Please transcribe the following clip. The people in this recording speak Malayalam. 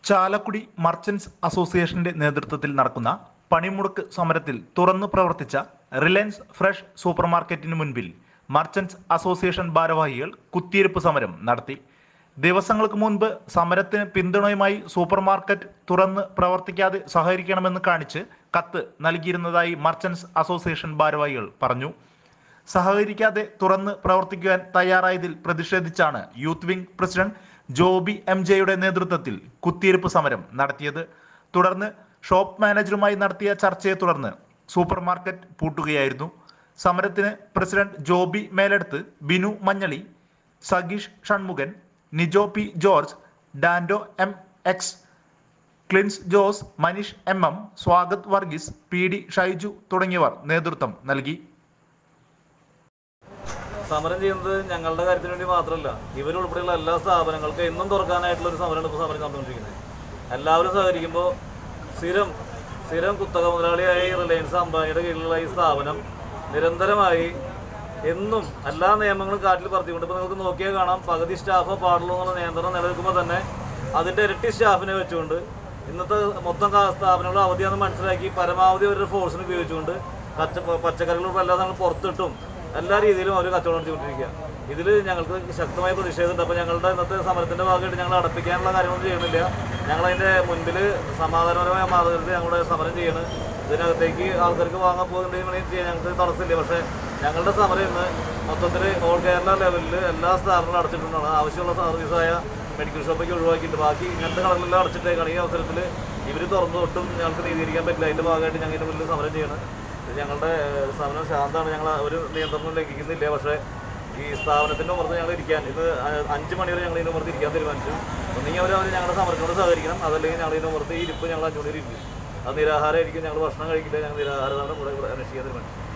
ചാലക്കുടി മർച്ചന്റ്സ് അസോസിയേഷന്റെ നേതൃത്വത്തിൽ നടക്കുന്ന പണിമുടക്ക് സമരത്തിൽ തുറന്നു പ്രവർത്തിച്ച റിലയൻസ് ഫ്രഷ് സൂപ്പർ മാർക്കറ്റിന് മുൻപിൽ മർച്ചന്റ്സ് അസോസിയേഷൻ ഭാരവാഹികൾ കുത്തിയിരിപ്പ് സമരം നടത്തി ദിവസങ്ങൾക്ക് മുൻപ് സമരത്തിന് പിന്തുണയുമായി സൂപ്പർ മാർക്കറ്റ് തുറന്ന് പ്രവർത്തിക്കാതെ സഹകരിക്കണമെന്ന് കാണിച്ച് കത്ത് നൽകിയിരുന്നതായി മർച്ചന്റ്സ് അസോസിയേഷൻ ഭാരവാഹികൾ പറഞ്ഞു സഹകരിക്കാതെ തുറന്ന് പ്രവർത്തിക്കുവാൻ തയ്യാറായതിൽ പ്രതിഷേധിച്ചാണ് youth wing president Joby M ജെയുടെ നേതൃത്വത്തിൽ കുത്തിയിരിപ്പ് സമരം നടത്തിയത് തുടർന്ന് ഷോപ്പ് മാനേജറുമായി നടത്തിയ ചർച്ചയെ തുടർന്ന് സൂപ്പർ മാർക്കറ്റ് പൂട്ടുകയായിരുന്നു സമരത്തിന് പ്രസിഡന്റ് ജോബി മേലെടുത്ത് ബിനു മഞ്ഞളി സഗീഷ് Shanmukhan Nijo P George Dando M X Clins Jose Manish M M Swagath Varghese P D Shaiju തുടങ്ങിയവർ നേതൃത്വം നൽകി സമരം ചെയ്യുന്നത് ഞങ്ങളുടെ കാര്യത്തിന് വേണ്ടി മാത്രമല്ല ഇവരുൾപ്പെടെയുള്ള എല്ലാ സ്ഥാപനങ്ങൾക്കും എന്നും തുറക്കാനായിട്ടുള്ള ഒരു സമരമാണ് ഇപ്പോൾ സമരം നടന്നുകൊണ്ടിരിക്കുന്നത് എല്ലാവരും സഹകരിക്കുമ്പോൾ സ്ഥിരം സ്ഥിരം കുത്തക മുതലാളിയായ ഈ റിലയൻസ് അംബാനിയുടെ കീഴിലുള്ള ഈ സ്ഥാപനം നിരന്തരമായി എന്നും എല്ലാ നിയമങ്ങളും കാറ്റിൽ പറത്തിക്കൊണ്ട് ഇപ്പോൾ നിങ്ങൾക്ക് നോക്കിയാൽ കാണാം പകുതി സ്റ്റാഫോ പാടുള്ളൂ എന്നുള്ള നിയന്ത്രണം നിലനിൽക്കുമ്പോൾ തന്നെ അതിൻ്റെ ഇരട്ടി സ്റ്റാഫിനെ വെച്ചുകൊണ്ട് ഇന്നത്തെ മൊത്തം കാ- സ്ഥാപനങ്ങൾ അവധിയാണെന്ന് മനസ്സിലാക്കി പരമാവധി അവരുടെ ഫോഴ്സിന് ഉപയോഗിച്ചുകൊണ്ട് പച്ച പച്ചക്കറികൾ എല്ലാ നമ്മൾ പുറത്തിട്ടും എല്ലാ രീതിയിലും അവർ കച്ചവടം നടത്തിക്കൊണ്ടിരിക്കുക ഇതിൽ ഞങ്ങൾക്ക് ശക്തമായ പ്രതിഷേധമുണ്ട് അപ്പോൾ ഞങ്ങളുടെ ഇന്നത്തെ സമരത്തിൻ്റെ ഭാഗമായിട്ട് ഞങ്ങൾ അടപ്പിക്കാനുള്ള കാര്യങ്ങളൊന്നും ചെയ്യണില്ല ഞങ്ങളതിൻ്റെ മുൻപിൽ സമാധാനപരമായ മാർഗത്തിൽ ഞങ്ങളുടെ സമരം ചെയ്യണം ഇതിനകത്തേക്ക് ആൾക്കാർക്ക് വാങ്ങാൻ പോകുന്നുണ്ടെങ്കിൽ ചെയ്യാൻ ഞങ്ങൾക്ക് തടസ്സമില്ല പക്ഷേ ഞങ്ങളുടെ സമരം ഇന്ന് മൊത്തത്തിൽ ഓൾ കേരള ലെവലിൽ എല്ലാ സ്ഥാപനങ്ങളും അടച്ചിട്ടുണ്ടാണ് ആവശ്യമുള്ള സർവീസായ മെഡിക്കൽ ഷോപ്പൊക്കെ ഒഴിവാക്കിയിട്ട് ബാക്കി ഇങ്ങനത്തെ കടകളെല്ലാം അടച്ചിട്ടേക്കാണ് ഈ അവസരത്തിൽ ഇവർ തുറന്നു തൊട്ടും ഞങ്ങൾക്ക് നീതികരിക്കാൻ പറ്റില്ല അതിൻ്റെ ഭാഗമായിട്ട് ഞങ്ങൾ ഇതിൻ്റെ മുന്നിൽ സമരം ചെയ്യണം ഇത് ഞങ്ങളുടെ ഏഹ്, സമരം ശാന്തമാണ് ഞങ്ങൾ ഒരു നിയന്ത്രണം ലംഘിക്കുന്നില്ല പക്ഷേ ഈ സ്ഥാപനത്തിൻ്റെ പുറത്ത് ഞങ്ങൾ ഇരിക്കാൻ ഇത് അ- അഞ്ച് മണി വരെ ഞങ്ങൾ ഇതിൻ്റെ പുറത്ത് ഇരിക്കാൻ തീരുമാനിച്ചു ഒന്നെങ്കിൽ അവർ അവർ ഞങ്ങളുടെ സമരത്തിനോട് സഹകരിക്കണം അതല്ലെങ്കിൽ ഞങ്ങൾ ഇതിൻ്റെ പുറത്ത് ഈ ഇരിപ്പ് ഞങ്ങൾ അഞ്ചുമണി ഇരിക്കും അത് നിരാഹാരമായിരിക്കും ഞങ്ങൾ ഭക്ഷണം കഴിക്കില്ല ഞങ്ങൾ നിരാഹാര സമരം ഇവിടെ ഇവിടെ അനുഷ്ഠിക്കാൻ തീരുമാനിച്ചു